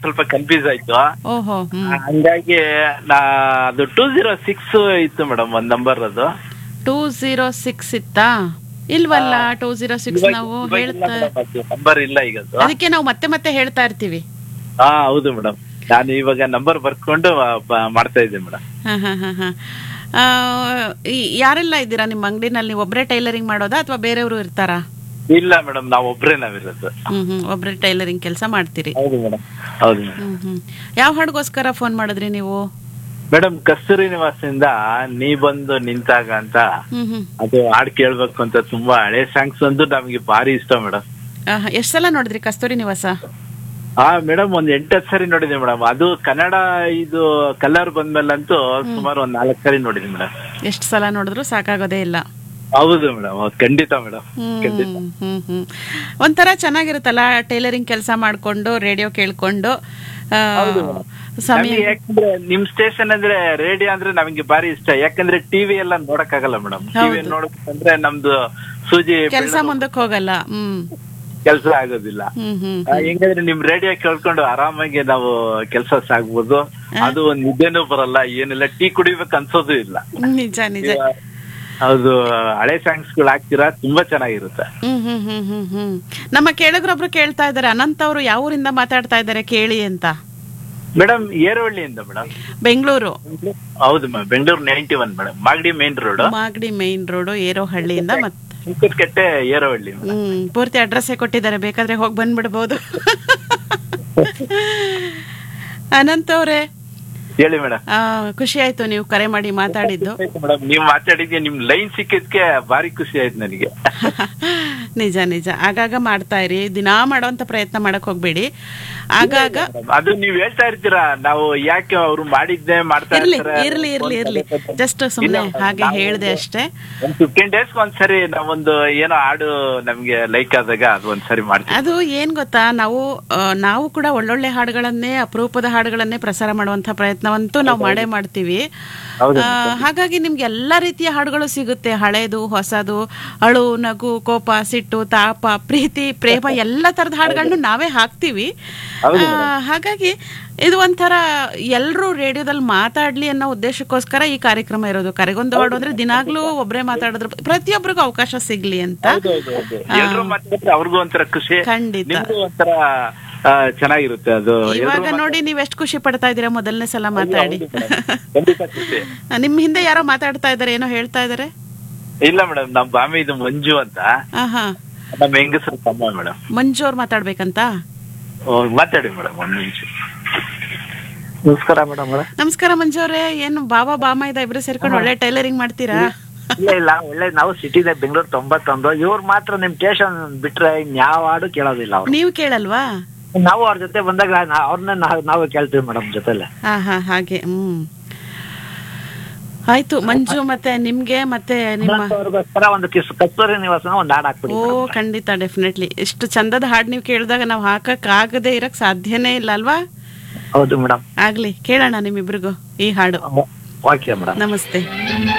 ಸ್ವಲ್ಪ ಕನ್ಫ್ಯೂಸ್ ಆಯ್ತು ಓಹೋ ಹ್ಮ್ ಹಂಗಾಗಿ ನಾ ಅದು ಟೂ ಜೀರೋ ಸಿಕ್ಸ್ ಇತ್ತು ಮೇಡಮ್ ಒಂದ್ ನಂಬರ್ ಅದು ಟೂ ಝೀರೋ ಸಿಕ್ಸ್ ಇತ್ತಾ ಇಲ್ವಲ್ಲ ಟೂ ಝೀರೋ ಸಿಕ್ಸ್ ನಾವು ಹೇಳ್ತಾ ನಂಬರ್ ಇಲ್ಲ ಈಗ ಅದು ಅದಕ್ಕೆ ನಾವು ಮತ್ತೆ ಮತ್ತೆ ಹೇಳ್ತಾ ಇರ್ತೀವಿ ಹಾ ಹೌದು ಮೇಡಮ್ ನಾನು ಇವಾಗ ನಂಬರ್ ಬರ್ಕೊಂಡು ಆ, ಬ- ಮಾಡ್ತಾ ಇದ್ದೀನಿ ಮೇಡಮ್ ಹಾ ಹಾ ಹಾ ಹಾ ಆ, ಈ- ಯಾರೆಲ್ಲ ಇದ್ದೀರಾ ನಿಮ್ಮ ಅಂಗಡಿನಲ್ಲಿ ನೀವು ಒಬ್ಬರೇ ಟೈಲರಿಂಗ್ ಮಾಡೋದಾ ಅಥವಾ ಬೇರೆಯವರು ಇರ್ತಾರಾ ಇಲ್ಲ ಮೇಡಮ್ ನಾವು ಒಬ್ರೇ ನಾವಿರೋದು ಹ್ಮ್ ಹ್ಮ್ ಒಬ್ಬರೇ ಟೈಲರಿಂಗ್ ಕೆಲಸ ಮಾಡ್ತೀರಿ ಹೌದು ಮೇಡಮ್ ಹೌದು ಮೇಡಮ್ ಹ್ಮ್ ಹ್ಮ್ ಯಾವ ಹಾಡ್ಗೋಸ್ಕರ ಫೋನ್ ಮಾಡಿದ್ರಿ ನೀವು ಮೇಡಮ್ ಕಸ್ತೂರಿ ನಿವಾಸದಿಂದ ನೀ ಬಂದು ನಿಂತಾಗ ಅಂತ ಹ್ಮ್ ಹ್ಮ್ ಅದು ಹಾಡ್ ಕೇಳ್ಬೇಕು ಅಂತ ತುಂಬಾ ಹಳೆ ಸಾಂಗ್ಸ್ ಒಂದು ನಮ್ಗೆ ಭಾರಿ ಇಷ್ಟ ಮೇಡಮ್ ಎಷ್ಟು ಸಲ ನೋಡಿದ್ರಿ ಕಸ್ತೂರಿ ನಿವಾಸ ಹಾ ಮೇಡಮ್ ಒಂದ್ ಎಂಟತ್ತು ಸರಿ ನೋಡಿದೆ ಮೇಡಮ್ ಅದು ಕನ್ನಡ ಇದು ಕಲರ್ ಬಂದ್ಮೇಲಂತೂ ಸುಮಾರು ಒಂದ್ ನಾಲ್ಕು ಸರಿ ನೋಡಿದೆ ಮೇಡಮ್ ಎಷ್ಟು ಸಲ ನೋಡಿದ್ರು ಸಾಕಾಗೋದೇ ಇಲ್ಲ ಹೌದು ಮೇಡಮ್ ಖಂಡಿತ ಮೇಡಮ್ ಖಂಡಿತ ಹ್ಮ್ ಹ್ಮ್ ಹ್ಮ್ ಒಂಥರ ಚೆನ್ನಾಗಿರುತ್ತಲ್ಲ ಟೈಲರಿಂಗ್ ಕೆಲಸ ಮಾಡ್ಕೊಂಡು ರೇಡಿಯೋ ಕೇಳ್ಕೊಂಡು ಆ, ಸಮಯ ನಮ್ಗೆ ಯಾಕಂದ್ರೆ ನಿಮ್ ಸ್ಟೇಷನ್ ಅಂದ್ರೆ ರೇಡಿಯೋ ಅಂದ್ರೆ ನಮ್ಗೆ ಭಾರಿ ಇಷ್ಟ ಯಾಕಂದ್ರೆ ಟಿವಿ ಎಲ್ಲ ನೋಡಕ್ ಆಗಲ್ಲ ಮೇಡಮ್ ಟಿವಿ ನೋಡಬೇಕಂದ್ರೆ ನಮ್ದು ಸೂಜಿ ಕೆಲಸ ಮುಂದಕ್ಕೆ ಹೋಗಲ್ಲ ಹ್ಮ್ ಕೆಲಸ ಆಗೋದಿಲ್ಲ ಹ್ಮ್ ಹ್ಮ್ ಆ, ಹೆಂಗಂದ್ರೆ ನಿಮ್ ರೇಡಿಯೋ ಕೇಳ್ಕೊಂಡು ಆರಾಮಾಗಿ ನಾವು ಕೆಲಸ ಸಾಗ್ಬೋದು ಅದು ಒಂದ್ ನಿದ್ದೆನೂ ಬರಲ್ಲ ಏನಿಲ್ಲ ಟೀ ಕುಡಿಬೇಕು ಅನ್ಸೋದು ಇಲ್ಲ ನಿಜ ನಿಜ ಹೌದು ಹಳೆ ಸಾಂಗ್ಸ್ ಗಳು ಹಾಕ್ತೀರಾ ತುಂಬಾ ಚೆನ್ನಾಗಿರುತ್ತೆ ಹ್ಮ್ ಹ್ಮ್ ಹ್ಮ್ ಹ್ಮ್ ಹ್ಮ್ ನಮ್ಮ ಕೇಳಿದ್ರೊಬ್ರು ಕೇಳ್ತಾ ಇದ್ದಾರೆ ಅನಂತ್ ಅವರು ಯಾವ ಊರಿಂದ ಮಾತಾಡ್ತಾ ಇದ್ದಾರೆ ಕೇಳಿ ಅಂತ ಮೇಡಮ್ ಏರವಳ್ಳಿಯಿಂದ ಮೇಡಮ್ ಬೆಂಗಳೂರು ಹೌದು ma'am Bengaluru ninety one madam Magadi main road Magadi main road ಏರೋಹಳ್ಳಿಯಿಂದ ಮತ್ತೆ ಕಟ್ಟೆ ಏರವಳ್ಳಿ ಮೇಡಮ್ ಹ್ಮ್ ಪೂರ್ತಿ ಅಡ್ರೆಸ್ಸೇ ಕೊಟ್ಟಿದ್ದಾರೆ ಬೇಕಾದ್ರೆ ಹೋಗಿ ಬಂದ್ಬಿಡ್ಬೋದು ಅನಂತ್ ಅವರೇ ಹೇಳಿ ಮೇಡಮ್ ಆ, ಖುಷಿ ಆಯ್ತು ನೀವು ಕರೆ ಮಾಡಿ ಮಾತಾಡಿದ್ದು ಮೇಡಮ್ ನೀವು ಮಾತಾಡಿದ್ಗೆ ನಿಮ್ ಲೈನ್ ಸಿಕ್ಕಿದ್ಕೆ ಭಾರಿ ಖುಷಿ ಆಯ್ತು ನನಗೆ ನಿಜ ನಿಜ ಆಗಾಗ ಮಾಡ್ತಾ ಇರಿ ದಿನಾ ಮಾಡೋಂಥ ಪ್ರಯತ್ನ ಮಾಡಕ್ ಹೋಗ್ಬೇಡಿ ಆಗಾಗ ಅದು ನೀವ್ ಹೇಳ್ತಾ ಇರ್ತೀರಾ ನಾವು ಯಾಕೆ ಅವ್ರು ಮಾಡಿದ್ದೆ ಮಾಡ್ತಾ ಇರ್ಲಿ ಇರ್ತಾರೆ ಇರ್ಲಿ ಇರ್ಲಿ ಇರ್ಲಿ ಜಸ್ಟ್ ಸುಮ್ನೆ ಹಾಗೆ ಹೇಳ್ದೆ ಅಷ್ಟೇ ಒಂದ್ ಫಿಫ್ಟೀನ್ ಡೇಸ್ ಒಂದ್ಸರಿ ನಾವೊಂದು ಏನೋ ಹಾಡು ನಮ್ಗೆ ಲೈಕ್ ಆದಾಗ ಅದು ಒಂದ್ಸರಿ ಮಾಡ್ತೀವಿ ಅದು ಏನ್ ಗೊತ್ತಾ ನಾವು ಆ, ನಾವು ಕೂಡ ಒಳ್ಳೊಳ್ಳೆ ಹಾಡುಗಳನ್ನೇ ಅಪರೂಪದ ಹಾಡುಗಳನ್ನೇ ಪ್ರಸಾರ ಮಾಡುವಂತ ಪ್ರಯತ್ನವಂತೂ ನಾವು ಮಾಡೇ ಮಾಡ್ತೀವಿ ಹೌದು ಆ, ಹಾಗಾಗಿ ನಿಮ್ಗೆ ಎಲ್ಲಾ ರೀತಿಯ ಹಾಡುಗಳು ಸಿಗುತ್ತೆ ಹಳೇದು ಹೊಸದು ಅಳು ನಗು ಕೋಪ ಸಿಟ್ಟು ತಾಪ ಪ್ರೀತಿ ಪ್ರೇಮ ಎಲ್ಲ ತರದ ಹಾಡುಗಳನ್ನು ನಾವೇ ಹಾಕ್ತೀವಿ ಹೌದು ಆ, ಹಾಗಾಗಿ ಇದು ಒಂಥರ ಎಲ್ಲರೂ ರೇಡಿಯೋದಲ್ಲಿ ಮಾತಾಡ್ಲಿ ಅನ್ನೋ ಉದ್ದೇಶಕ್ಕೋಸ್ಕರ ಈ ಕಾರ್ಯಕ್ರಮ ಇರೋದು ಕರೆಗೊಂದು ಹಾಡು ಅಂದ್ರೆ ದಿನಾಗ್ಲೂ ಒಬ್ರೇ ಮಾತಾಡಿದ್ರು ಪ್ರತಿಯೊಬ್ಬರಿಗೂ ಅವಕಾಶ ಸಿಗ್ಲಿ ಅಂತ ಎಲ್ರು ಮಾತಾಡಿದ್ರೆ ಅವ್ರಿಗೂ ಒಂಥರ ಖುಷಿ ಖಂಡಿತ ನಿಮ್ಗೂ ಒಂಥರ ಆ, ಚೆನ್ನಾಗಿರುತ್ತೆ ಅದು ಇವಾಗ ನೋಡಿ ನೀವ್ ಎಷ್ಟು ಖುಷಿ ಪಡ್ತಾ ಇದೀರಾ ಮೊದಲನೇ ಸಲ ಮಾತಾಡಿ ಖಂಡಿತ ಖುಷಿ ನಿಮ್ ಹಿಂದೆ ಯಾರೋ ಮಾತಾಡ್ತಾ ಇದಾರೆ ಏನೋ ಹೇಳ್ತಾ ಇದಾರೆ ಇಲ್ಲ ಮೇಡಮ್ ನಮ್ ಬಾಮಿ ಇದು ಮಂಜು ಅಂತ ಆಹಾ ನಮ್ಮ ಹೆಂಗಸರು ತಮ್ಮ ಮೇಡಮ್ ಮಂಜು ಅವ್ರು ಮಾತಾಡ್ಬೇಕಂತ ಮಾತಾಡಿ ಮೇಡಮ್ ಒಂದ್ ನಿಮಿಷ ನಮಸ್ಕಾರ ಮೇಡಮ್ ನಮಸ್ಕಾರ ಮಂಜು ಅವ್ರೆ ಏನು ಬಾಬಾ ಬಾಮ ಇದ ಇಬ್ರು ಸೇರ್ಕೊಂಡು ಒಳ್ಳೆ ಟೈಲರಿಂಗ್ ಮಾಡ್ತೀರಾ ಇಲ್ಲ ಇಲ್ಲ ಒಳ್ಳೆ ನಾವು ಸಿಟಿದೆ ಬೆಂಗಳೂರು ತೊಂಬತ್ತೊಂದು ಇವ್ರು ಮಾತ್ರ ನಿಮ್ ಸ್ಟೇಷನ್ ಬಿಟ್ರೆ ಯಾವ ಹಾಡು ಕೇಳೋದಿಲ್ಲ ಅವ್ರು ನೀವು ಕೇಳಲ್ವಾ ನಾವು ಅವ್ರ ಜೊತೆ ಬಂದಾಗ ನಾ- ಅವ್ರನ್ನ ನಾವು ನಾವೇ ಕೇಳ್ತೀವಿ ಮೇಡಮ್ ಜೊತೆಲೆ ಹಾ ಹಾ ಹಾಗೆ ಹ್ಮ್ ಆಯ್ತು ಮಂಜು ಮತ್ತೆ ನಿಮ್ಗೆ ಮತ್ತೆ ನಿಮ್ಮ ಅವ್ರಿಗೋಸ್ಕರ ಒಂದು ಕಿಸ್ ಕಸ್ತೂರಿ ನಿವಾಸನ ಒಂದು ಹಾಡು ಹಾಕ್ಬಿಡಿ ಓ ಖಂಡಿತ ಡೆಫಿನೆಟ್ಲಿ ಎಷ್ಟು ಚಂದದ ಹಾಡು ನೀವು ಕೇಳಿದಾಗ ನಾವು ಹಾಕಕ್ ಆಗದೆ ಇರಕ್ ಸಾಧ್ಯನೇ ಇಲ್ಲ ಅಲ್ವಾ ಹೌದು ಮೇಡಮ್ ಆಗ್ಲಿ ಕೇಳೋಣ ನಿಮ್ಮಿಬ್ರಿಗೂ ಈ ಹಾಡು ಓಕೆ ಮೇಡಮ್ ನಮಸ್ತೆ